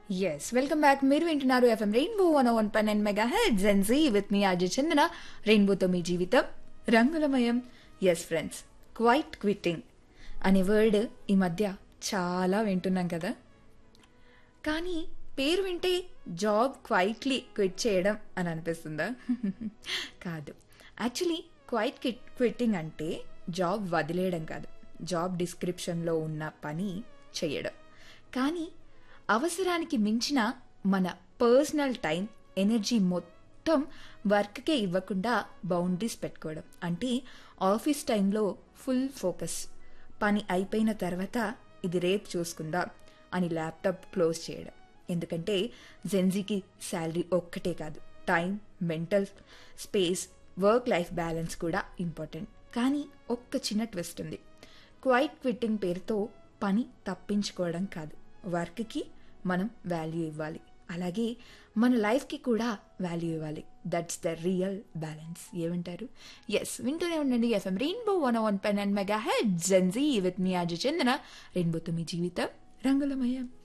yes welcome back మీరు వింటున్నారు FM rainbow one one pie nine mega head GenZ with మీ అజయ్ చందన రెయిన్బోతో మీ జీవితం రంగులమయం ఎస్ ఫ్రెండ్స్ క్వైట్ క్విట్టింగ్ అనే వర్డ్ ఈ మధ్య చాలా వింటున్నాం కదా కానీ పేరు వింటే జాబ్ క్వైట్లీ క్విట్ చేయడం అని అనిపిస్తుందా కాదు యాక్చువల్లీ క్వైట్ కిట్ క్విట్టింగ్ అంటే జాబ్ వదిలేయడం కాదు జాబ్ డిస్క్రిప్షన్లో ఉన్న పని చేయడం కానీ అవసరానికి మించిన మన పర్సనల్ టైం ఎనర్జీ మొత్తం వర్క్కే ఇవ్వకుండా బౌండరీస్ పెట్టుకోవడం అంటే ఆఫీస్ టైంలో ఫుల్ ఫోకస్ పని అయిపోయిన తర్వాత ఇది రేపు చూసుకుందాం అని ల్యాప్టాప్ క్లోజ్ చేయడం ఎందుకంటే జెన్జీకి శాలరీ ఒక్కటే కాదు time mental space work life balance కూడా ఇంపార్టెంట్ కానీ ఒక్క చిన్న ట్విస్ట్ ఉంది క్వైట్ క్విట్టింగ్ పేరుతో పని తప్పించుకోవడం కాదు వర్క్కి మనం వాల్యూ ఇవ్వాలి అలాగే మన లైఫ్కి కూడా వాల్యూ ఇవ్వాలి దట్స్ ద రియల్ బ్యాలెన్స్ ఏమంటారు ఎస్ వింటూనే ఉండండి FM rainbow one one pen and mega head GenZ with మీ అజయ్ చందన రెయిన్బోతో మీ జీవితం రంగులమయం